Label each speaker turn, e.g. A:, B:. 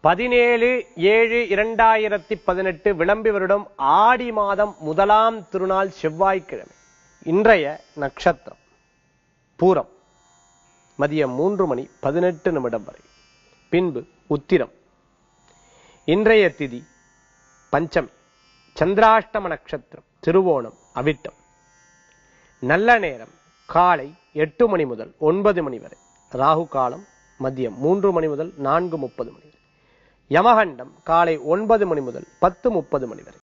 A: பதினேழு ஏழு இரண்டாயிரத்தி பதினெட்டு விளம்பி வருடம் ஆடி மாதம் முதலாம் திருநாள் செவ்வாய்க்கிழமை இன்றைய நட்சத்திரம் பூரம் மதியம் மூன்று மணி பதினெட்டு நிமிடம் வரை பின்பு உத்திரம் இன்றைய திதி பஞ்சமி சந்திராஷ்டம நட்சத்திரம் திருவோணம் அவிட்டம் நல்ல நேரம் காலை எட்டு மணி முதல் ஒன்பது மணி வரை ராகு காலம் மதியம் மூன்று மணி முதல் நான்கு முப்பது மணி வரை யமகண்டம் காலை ஒன்பது மணி முதல் பத்து முப்பது மணி வரை